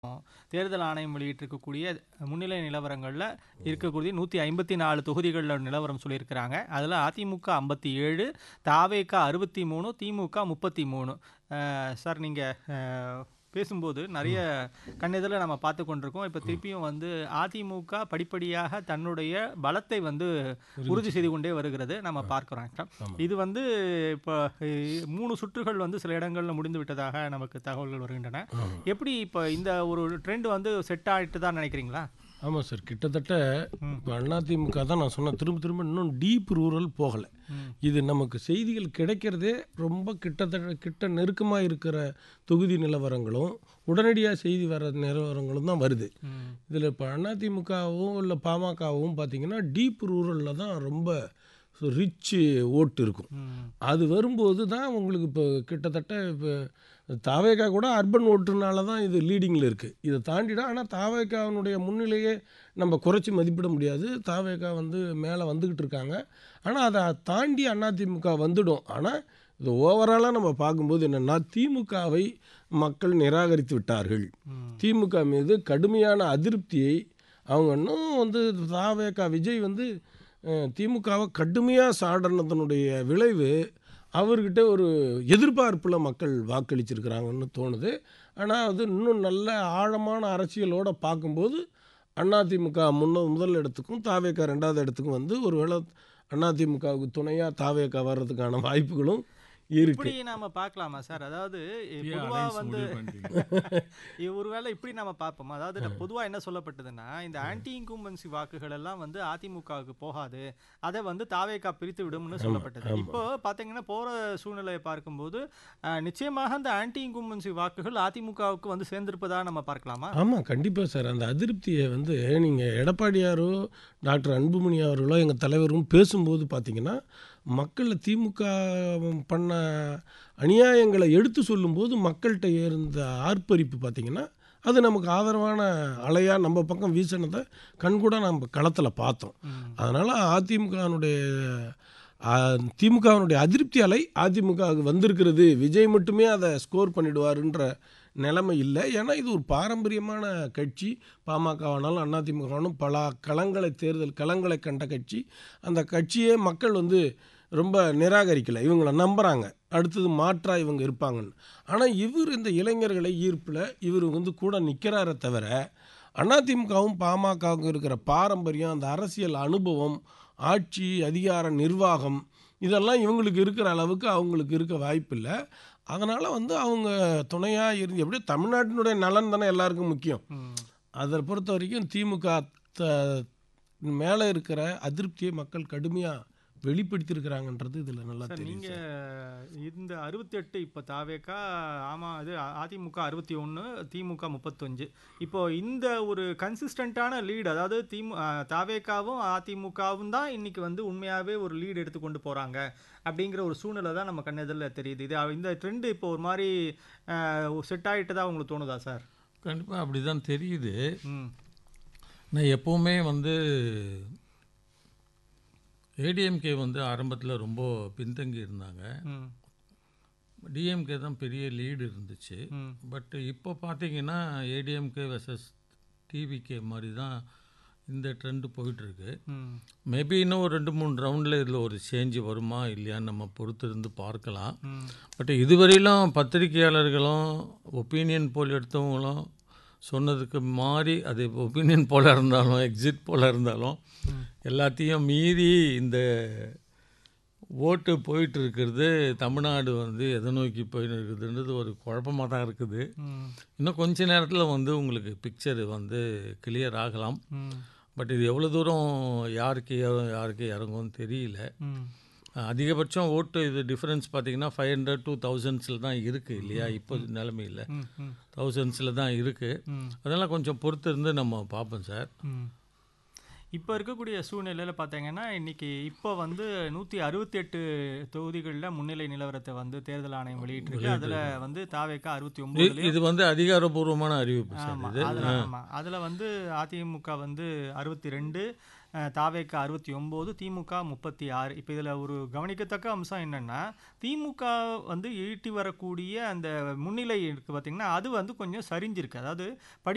தேர்தல் ஆணையம் வெளியிட்டிருக்கக்கூடிய முன்னிலை நிலவரங்கள்ல இருக்கக்கூடிய 154 தொகுதிகள்ல நிலவரம் சொல்லியிருக்கிறாங்க. அதுல அதிமுக 57, தாவேகா 63, திமுக 33. அ சார் நீங்க அ பேசும்போது நெறைய கண்ணெதிர்ல நம்ம பார்த்து கொண்டிருக்கோம். இப்ப திருப்பியும் வந்து அதிமுக படிப்படியாக தன்னுடைய பலத்தை வந்து உறுதி செய்து கொண்டே வருகிறது. நம்ம பார்க்கிறோம். ஆமா. இது வந்து இப்ப இ 3 சுற்றுகள் வந்து சில இடங்கள்ல முடிந்து விட்டதாக நமக்கு தகவல்கள் வருகின்றன. ஆமா. எப்படி இப்ப இந்த ஒரு ட்ரெண்ட் வந்து செட் ஆயிட்டு தான் நினைக்கிறீங்களா? ஆமாம் சார் கிட்டத்தட்ட ம். இப்போ அதிமுக தான் நான் சொன்ன திரும்ப திரும்ப இன்னும் டீப் ரூரல் போகலை ம். இது நமக்கு செய்திகள் கிடைக்கிறதே ரொம்ப கிட்டத்தட்ட கிட்ட நெருக்கமாக இருக்கிற தொகுதி நிலவரங்களும் உடனடியாக செய்தி வர நிலவரங்களும் தான் வருது ம். இதில் இப்போ அதிமுகவும் இல்லை பாமகவும் பார்த்தீங்கன்னா டீப் ரூரலில் தான் ரொம்ப ரிச் ஓட்டு இருக்கும் ம். அது வரும்போது தான் உங்களுக்கு இப்போ கிட்டத்தட்ட இப்போ தாவேக்கா கூட அர்பன் ஓட்டுனால தான் இது லீடிங்கில் இருக்குது இதை தாண்டிடும் ஆனால் தாவேக்காவினுடைய முன்னிலையே நம்ம குறைச்சி மதிப்பிட முடியாது தாவேக்கா வந்து மேலே வந்துக்கிட்டு இருக்காங்க ஆனால் அதை தாண்டி அதிமுக வந்துடும் ஆனால் இது ஓவராலாக நம்ம பார்க்கும்போது என்னென்னா திமுகவை மக்கள் நிராகரித்து விட்டார்கள் ம். திமுக மீது கடுமையான அதிருப்தியை அவங்க இன்னும் வந்து தாவேக்கா விஜய் வந்து அஹ், திமுகவை கடுமையாக சாடனதனுடைய விளைவு அவர்கிட்ட ஒரு எதிர்பார்ப்பில் மக்கள் வாக்களிச்சிருக்கிறாங்கன்னு தோணுது ஆனால் அது இன்னும் நல்ல ஆழமான அரசியலோட பார்க்கும்போது அதிமுக முன்ன முதல் இடத்துக்கும் தாவேக்கா ரெண்டாவது இடத்துக்கும் வந்து ஒருவேளை அதிமுகவுக்கு துணையாக தாவேக்கா வர்றதுக்கான வாய்ப்புகளும் இருக்கு இப்படி நாம பார்க்கலாமா சார்? அதாவது இ- இப்பயே பொதுவா alliance வந்து முடிவு பண்ணிட்டீங்க. இ- ஒருவேளை இப்படி நம்ம பார்ப்போமா? அதாவது நான் பொதுவா என்ன சொல்லப்பட்டதுன்னா, இந்த ஆன்டி இன்கும்பன்சி வாக்குகள் எல்லாம் வந்து அதிமுகவுக்கு போகாது. அதை வந்து தாவேகா பிரித்து விடும்னு சொல்லப்பட்டது. ஆமா. இப்போ பாத்தீங்கன்னா போற சூழ்நிலையை பார்க்கும்போது அஹ், நிச்சயமாக அந்த ஆன்டி இன்கும்பன்சி வாக்குகள் அதிமுகவுக்கு வந்து சேர்ந்திருப்பதா நம்ம பார்க்கலாமா? ஆமாம் கண்டிப்பாக சார் அந்த அதிருப்தியை வந்து நீங்கள் எடப்பாடியாரோ டாக்டர் அன்புமணி அவர்களோ எங்கள் தலைவரும் பேசும்போது பார்த்தீங்கன்னா மக்கள் திமுக பண்ண அநியாயங்களை எடுத்து சொல்லும்போது மக்கள்கிட்ட இருந்த ஆர்ப்பரிப்பு பார்த்தீங்கன்னா அது நமக்கு ஆதரவான அலையாக நம்ம பக்கம் வீசினதை கண்கூட நம்ம களத்தில் பார்த்தோம் ம். அதனால் அதிமுகனுடைய திமுகவினுடைய அதிருப்தி அலை அதிமுகவுக்கு வந்திருக்கிறது விஜய் மட்டுமே அதை ஸ்கோர் பண்ணிடுவாருன்ற நிலைமை இல்லை ஏன்னா இது ஒரு பாரம்பரியமான கட்சி பாமகவானாலும் அதிமுகவானும் பல களங்களை தேர்தல் களங்களை கண்ட கட்சி அந்த கட்சியே மக்கள் வந்து ரொம்ப நிராகரிக்கலை இவங்களை நம்புகிறாங்க அடுத்தது மாற்றா இவங்க இருப்பாங்கன்னு ஆனால் இவர் இந்த இளைஞர்களை ஈர்ப்பில் இவர் வந்து கூட நிற்கிறாரே தவிர அதிமுகவும் பாமகவும் இருக்கிற பாரம்பரியம் அந்த அரசியல் அனுபவம் ஆட்சி அதிகார நிர்வாகம் இதெல்லாம் இவங்களுக்கு இருக்கிற அளவுக்கு அவங்களுக்கு இருக்க வாய்ப்பில்லை அதனால் வந்து அவங்க துணையாக இருந்து எப்படியும் தமிழ்நாட்டினுடைய நலன் தானே எல்லாருக்கும் முக்கியம் ம். அதை பொறுத்த வரைக்கும் திமுக த மேலே இருக்கிற அதிருப்தியை மக்கள் கடுமையாக வெளிப்படுத்தியிருக்கிறாங்கன்றது இதில் நல்லா சார் தெரியும் நீங்க சார். இந்த 68 இப்ப தாவேகா ஆமா இது அ- அதிமுக 61 திமுக 35 இப்போ இந்த ஒரு கன்சிஸ்டன்டான லீடு அதாவது திமு அஹ், தாவேகாவும் அதிமுகவும் தான் இன்னைக்கு வந்து உண்மையாவே ஒரு லீடு எடுத்து கொண்டு போறாங்க அப்படிங்கிற ஒரு சூழ்நிலை தான் நம்ம கண்ணெதிரில் தெரியுது இது அ- இந்த ட்ரெண்ட் இப்போ ஒரு மாதிரி செட் ஆயிட்டதா உங்களுக்கு தோணுதா சார் கண்டிப்பா அப்படிதான் தெரியுது ம் நான் எப்போவுமே வந்து ஏடிஎம்கே வந்து ஆரம்பத்தில் ரொம்ப பின்தங்கி இருந்தாங்க ம் டிஎம்கே தான் பெரிய லீடு இருந்துச்சு ம் பட் இப்போ பார்த்தீங்கன்னா ஏடிஎம்கே வெர்சஸ் டிவிகே மாதிரி தான் இந்த ட்ரெண்டு போயிட்டுருக்கு ம் மேபி இன்னும் ஒரு ரெண்டு மூணு ரவுண்டில் இதில் ஒரு சேஞ்ச் வருமா இல்லையான்னு நம்ம பொறுத்து இருந்து பார்க்கலாம் ம் பட் இதுவரையிலும் பத்திரிகையாளர்களும் ஒப்பீனியன் போல் எடுத்தவங்களும் சொன்னதுக்கு மாறி அது ஒப்பீனியன் போல இருந்தாலும் எக்ஸிட் போல இருந்தாலும் ம். எல்லாத்தையும் மீறி இந்த ஓட்டு போயிட்டு இருக்கிறது தமிழ்நாடு வந்து எதை நோக்கி போயிட்டு இருக்குதுன்றது ஒரு குழப்பமாக தான் இருக்குது ம் இன்னும் கொஞ்ச நேரத்தில் வந்து உங்களுக்கு பிக்சர் வந்து கிளியர் ஆகலாம் ம் பட் இது எவ்வளோ தூரம் யாருக்கு ஏறும் யாருக்கு இறங்கும்னு தெரியல ம் அதிகபட்சம் ஓட்டு இது டிஃப்ரென்ஸ் பார்த்தீங்கன்னா ஃபைவ் ஹண்ட்ரட் டூ தௌசண்ட்ஸில் தான் இருக்குது இல்லையா இப்போ நிலைமையில் ம் ம் தௌசண்ட்ஸில் தான் இருக்குது ம் அதெல்லாம் கொஞ்சம் பொறுத்து இருந்து நம்ம பார்ப்போம் சார் ம். இப்போ இருக்கக்கூடிய சூழ்நிலையில் பார்த்தீங்கன்னா இன்னைக்கு இப்போ வந்து நூற்றி அறுபத்தெட்டு தொகுதிகளில் முன்னிலை நிலவரத்தை வந்து தேர்தல் ஆணையம் வெளியிட்டிருக்கு அதில் வந்து தாவேக்கா அறுபத்தி இ- ஒன்பதுல இது வந்து அதிகாரப்பூர்வமான அறிவிப்பு சார் ஆமாம் இது அதில் ஆமாம் அதில் வந்து அதிமுக வந்து அறுபத்தி ரெண்டு தாவேக்கா அறுபத்தி ஒம்பது திமுக முப்பத்தி ஆறு இப்போ இதில் ஒரு கவனிக்கத்தக்க அம்சம் என்னென்னா திமுக வந்து ஈட்டி வரக்கூடிய அந்த முன்னிலை இருக்குது பார்த்தீங்கன்னா அது வந்து கொஞ்சம் சரிஞ்சிருக்கு அதாவது படி